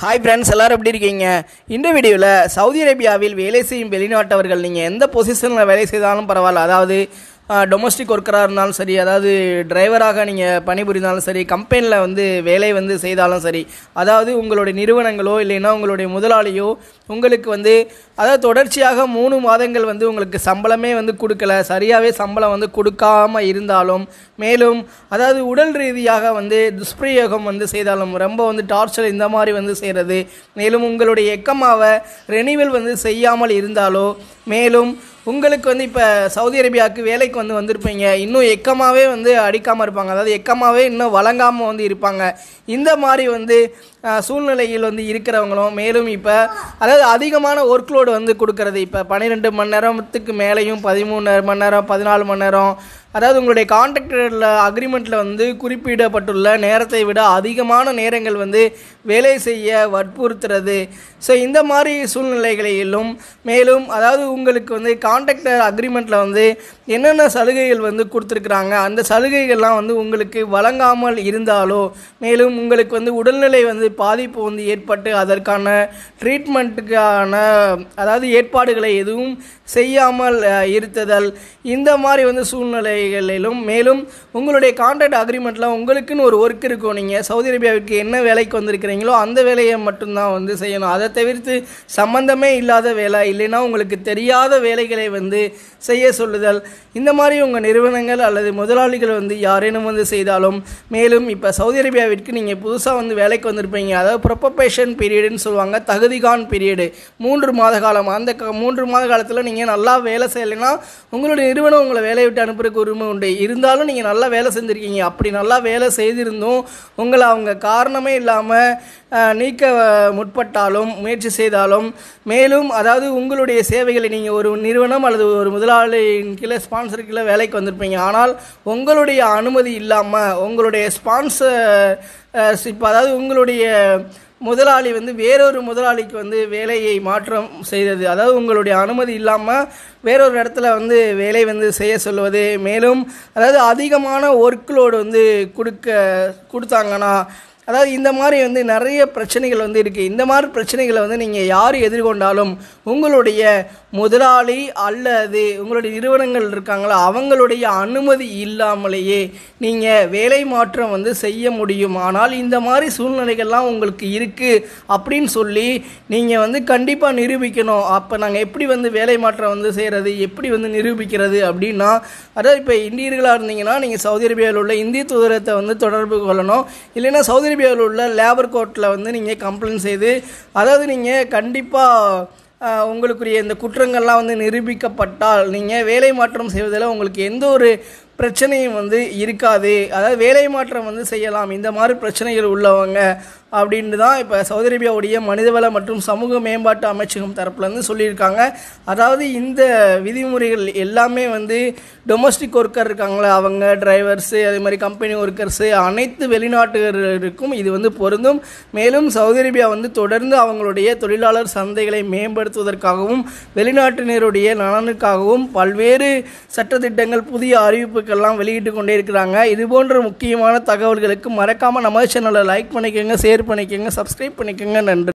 hi friends எல்லாரும் எப்படி இருக்கீங்க இந்த வீடியோவில் சவுதி அரேபியாவில் வேலை செய்யும் வெளிநாட்டவர்கள் நீங்கள் எந்த பொசிஷனில் வேலை செய்தாலும் பரவாயில்ல அதாவது டொமஸ்டிக் ஒர்க்கராக இருந்தாலும் சரி அதாவது டிரைவராக நீங்கள் பணிபுரிந்தாலும் சரி கம்பெனியில் வந்து வேலை வந்து செய்தாலும் சரி அதாவது உங்களுடைய நிறுவனங்களோ இல்லைன்னா உங்களுடைய முதலாளியோ உங்களுக்கு வந்து அதாவது தொடர்ச்சியாக மூணு மாதங்கள் வந்து உங்களுக்கு சம்பளமே வந்து கொடுக்கல சரியாகவே சம்பளம் வந்து கொடுக்காம இருந்தாலும் மேலும் அதாவது உடல் ரீதியாக வந்து துஷ்பிரயோகம் வந்து செய்தாலும் ரொம்ப வந்து டார்ச்சர் இந்த மாதிரி வந்து செய்கிறது மேலும் உங்களுடைய எக்கமாவை ரெனிவல் வந்து செய்யாமல் இருந்தாலோ மேலும் உங்களுக்கு வந்து இப்போ சவுதி அரேபியாவுக்கு வேலைக்கு வந்து வந்திருப்பீங்க இன்னும் எக்கமாகவே வந்து அடிக்காமல் இருப்பாங்க அதாவது எக்கமாகவே இன்னும் வழங்காமல் வந்து இருப்பாங்க இந்த மாதிரி வந்து அஹ், சூழ்நிலையில் வந்து இருக்கிறவங்களும் மேலும் இப்போ அதாவது அதிகமான ஒர்க் லோடு வந்து கொடுக்கறது இப்போ பன்னிரெண்டு மணி நேரத்துக்கு மேலேயும் பதிமூணு மணி நேரம் பதினாலு மணி நேரம் அதாவது உங்களுடைய கான்ட்ராக்டரில் அக்ரிமெண்ட்டில் வந்து குறிப்பிடப்பட்டுள்ள நேரத்தை விட அதிகமான நேரங்கள் வந்து வேலை செய்ய வற்புறுத்துறது ஸோ இந்த மாதிரி சூழ்நிலைகளிலும் மேலும் அதாவது உங்களுக்கு வந்து கான்ட்ராக்டர் அக்ரிமெண்ட்டில் வந்து என்னென்ன சலுகைகள் வந்து கொடுத்துருக்குறாங்க அந்த சலுகைகள்லாம் வந்து உங்களுக்கு வழங்காமல் இருந்தாலோ மேலும் உங்களுக்கு வந்து உடல்நிலை வந்து பாதிப்பு வந்து ஏற்பட்டு அதற்கான ட்ரீட்மெண்ட்டுக்கான அதாவது ஏற்பாடுகளை எதுவும் செய்யாமல் அஹ், இருத்ததல் இந்த மாதிரி வந்து சூழ்நிலைகளிலும் மேலும் உங்களுடைய கான்ட்ராக்ட் அக்ரிமெண்ட்டில் உங்களுக்குன்னு ஒரு ஒர்க் இருக்கும் நீங்கள் சவுதி அரேபியாவுக்கு என்ன வேலைக்கு வந்திருக்கிறீங்களோ அந்த வேலையை மட்டும்தான் வந்து செய்யணும் அதை தவிர்த்து சம்பந்தமே இல்லாத வேலை இல்லைன்னா உங்களுக்கு தெரியாத வேலைகளை வந்து செய்ய சொல்லுதல் இந்த மாதிரி உங்கள் நிறுவனங்கள் அல்லது முதலாளிகள் வந்து யாரேனும் வந்து செய்தாலும் மேலும் இப்போ சவுதி அரேபியாவிற்கு நீங்கள் புதுசாக வந்து வேலைக்கு வந்திருப்பீங்க அதாவது ப்ரொப்பபேஷன் பீரியடுன்னு சொல்லுவாங்க தகுதிகான் பீரியடு மூன்று மாத காலம் அந்த க- மூன்று மாத காலத்தில் நீங்கள் நல்லா வேலை செய்யலைன்னா உங்களுடைய நிறுவனம் உங்களை வேலையை விட்டு அனுப்புறதுக்கு உரிமை உண்டு இருந்தாலும் நீங்கள் நல்லா வேலை செஞ்சுருக்கீங்க அப்படி நல்லா வேலை செய்திருந்தும் உங்களை அவங்க காரணமே இல்லாமல் நீக்க அஹ், முற்பட்டாலும் முயற்சி செய்தாலும் மேலும் அதாவது உங்களுடைய சேவைகளை நீங்கள் ஒரு நிறுவனம் அல்லது ஒரு முதலாளியின் கீழே ஸ்பான்சர் கீழே வேலைக்கு வந்திருப்பீங்க ஆனால் உங்களுடைய அனுமதி இல்லாமல் உங்களுடைய ஸ்பான்சர் இப்போ அதாவது உங்களுடைய முதலாளி வந்து வேறொரு முதலாளிக்கு வந்து வேலையை மாற்றம் செய்தது அதாவது உங்களுடைய அனுமதி இல்லாமல் வேறொரு இடத்துல வந்து வேலை வந்து செய்ய சொல்லுவது மேலும் அதாவது அதிகமான ஒர்க் லோடு வந்து கொடுக்க கொடுத்தாங்கன்னா அதாவது இந்த மாதிரி வந்து நிறைய பிரச்சனைகள் வந்து இருக்குது இந்த மாதிரி பிரச்சனைகளை வந்து நீங்கள் யார் எதிர்கொண்டாலும் உங்களுடைய முதலாளி அல்லது உங்களுடைய நிறுவனங்கள் இருக்காங்களா அவங்களுடைய அனுமதி இல்லாமலேயே நீங்கள் வேலை மாற்றம் வந்து செய்ய முடியும் ஆனால் இந்த மாதிரி சூழ்நிலைகள்லாம் உங்களுக்கு இருக்குது அப்படின்னு சொல்லி நீங்கள் வந்து கண்டிப்பாக நிரூபிக்கணும் அப்போ நாங்கள் எப்படி வந்து வேலை மாற்றம் வந்து செய்கிறது எப்படி வந்து நிரூபிக்கிறது அப்படின்னா அதாவது இப்போ இந்தியர்களாக இருந்தீங்கன்னா நீங்கள் சவுதி அரேபியாவில் உள்ள இந்திய தூதரத்தை வந்து தொடர்பு கொள்ளணும் இல்லைன்னா சவுதி அரேபியாவில் உள்ள லேபர் கோர்ட்டில் வந்து நீங்கள் கம்ப்ளைண்ட் செய்து அதாவது நீங்கள் கண்டிப்பாக ஆஹ் உங்களுக்குரிய இந்த குற்றங்கள்லாம் வந்து நிரூபிக்கப்பட்டால் நீங்கள் வேலை மாற்றம் செய்வதில் உங்களுக்கு எந்த ஒரு பிரச்சனையும் வந்து இருக்காது அதாவது வேலை மாற்றம் வந்து செய்யலாம் இந்த மாதிரி பிரச்சனைகள் உள்ளவங்க அப்படின்ட்டு தான் இப்போ சவுதி அரேபியாவுடைய மனிதவள மற்றும் சமூக மேம்பாட்டு அமைச்சகம் தரப்புலேருந்து சொல்லியிருக்காங்க அதாவது இந்த விதிமுறைகள் எல்லாமே வந்து டொமஸ்டிக் ஒர்க்கர் இருக்காங்களே அவங்க டிரைவர்ஸு அதே மாதிரி கம்பெனி ஒர்க்கர்ஸு அனைத்து வெளிநாட்டுகளுக்கும் இது வந்து பொருந்தும் மேலும் சவுதி அரேபியா வந்து தொடர்ந்து அவங்களுடைய தொழிலாளர் சந்தைகளை மேம்படுத்துவதற்காகவும் வெளிநாட்டினருடைய நலனுக்காகவும் பல்வேறு சட்டத்திட்டங்கள் புதிய அறிவிப்புகள்லாம் வெளியிட்டு கொண்டே இருக்கிறாங்க இது போன்ற முக்கியமான தகவல்களுக்கு மறக்காமல் நம்ம சேனலை லைக் பண்ணிக்கோங்க ஷேர் பண்ணிக்கோங்க சப்ஸ்கிரைப் பண்ணிக்கோங்க நன்றி